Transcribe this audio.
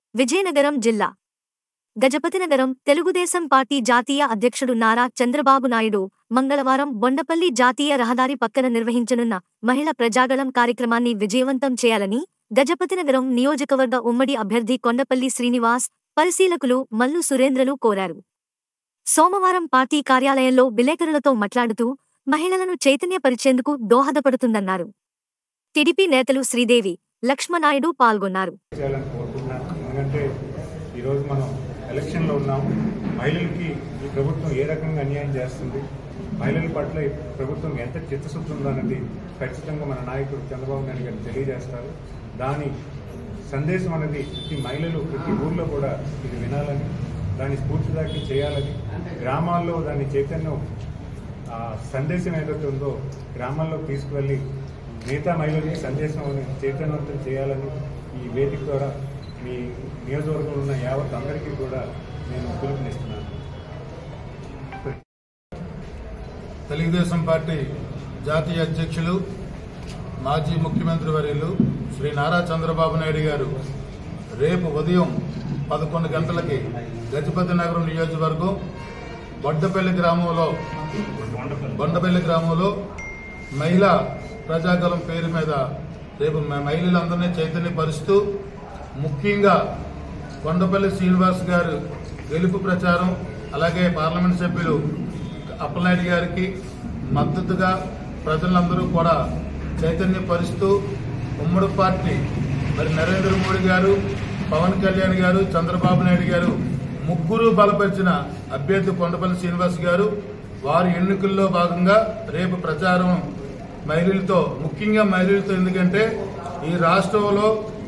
విజయనగరం జిల్లా గజపతినగరం తెలుగుదేశం పార్టీ జాతీయ అధ్యక్షుడు నారా చంద్రబాబు నాయుడు మంగళవారం బొండపల్లి జాతీయ రహదారి పక్కన నిర్వహించనున్న మహిళ ప్రజాగళం కార్యక్రమాన్ని విజయవంతం చేయాలని గజపతినగరం నియోజకవర్గ ఉమ్మడి అభ్యర్థి కొండపల్లి శ్రీనివాస్ పరిశీలకులు మల్లు సురేంద్రలు కోరారు సోమవారం పార్టీ కార్యాలయంలో విలేకరులతో మాట్లాడుతూ మహిళలను చైతన్యపరిచేందుకు దోహదపడుతుందన్నారు టిడిపి నేతలు శ్రీదేవి లక్ష్మనాయుడు పాల్గొన్నారు చేయాలని కోరుకుంటున్నాను ఎందుకంటే ఈరోజు మనం ఎలక్షన్లో ఉన్నాం మహిళలకి ఈ ప్రభుత్వం ఏ రకంగా అన్యాయం చేస్తుంది మహిళల పట్ల ఈ ప్రభుత్వం ఎంత చిత్తశుద్ధి ఉందో అనేది ఖచ్చితంగా మన నాయకుడు చంద్రబాబు నాయుడు గారు తెలియజేస్తారు దాని సందేశం అనేది ప్రతి మహిళలు ప్రతి ఊర్లో కూడా ఇది వినాలని దాన్ని స్ఫూర్తిదాకి చేయాలని గ్రామాల్లో దాని చైతన్యం ఆ సందేశం ఏదైతే ఉందో గ్రామాల్లో తీసుకువెళ్ళి మిగతా మహిళలకి సందేశం అనేది చైతన్యవంతం చేయాలని ఈ వేదిక ద్వారా మీ నియోజకవర్గంలో ఉన్న యావత్ అందరికీ కూడా నేను పిలుపునిస్తున్నాను తెలుగుదేశం పార్టీ జాతీయ అధ్యక్షులు మాజీ ముఖ్యమంత్రి వర్యులు శ్రీ నారా చంద్రబాబు నాయుడు గారు రేపు ఉదయం పదకొండు గంటలకి గజపతి నగరం నియోజకవర్గం బొడ్డపల్లి గ్రామంలో బొండపల్లి గ్రామంలో మహిళా ప్రజాగలం పేరు మీద రేపు మ- మహిళలందరినీ చైతన్యపరుస్తూ ముఖ్యంగా కొండపల్లి శ్రీనివాస్ గారు గెలుపు ప్రచారం అలాగే పార్లమెంట్ సభ్యులు అప్పలనాయుడు గారికి మద్దతుగా ప్రజలందరూ కూడా చైతన్యపరుస్తూ ఉమ్మడి పార్టీ మరి నరేంద్ర మోడీ గారు పవన్ కళ్యాణ్ గారు చంద్రబాబు నాయుడు గారు ముగ్గురు బలపరిచిన అభ్యర్థి కొండపల్లి శ్రీనివాస్ గారు వారి ఎన్నికల్లో భాగంగా రేపు ప్రచారం మహిళలతో ముఖ్యంగా మహిళలతో ఎందుకంటే ఈ రాష్ట్రంలో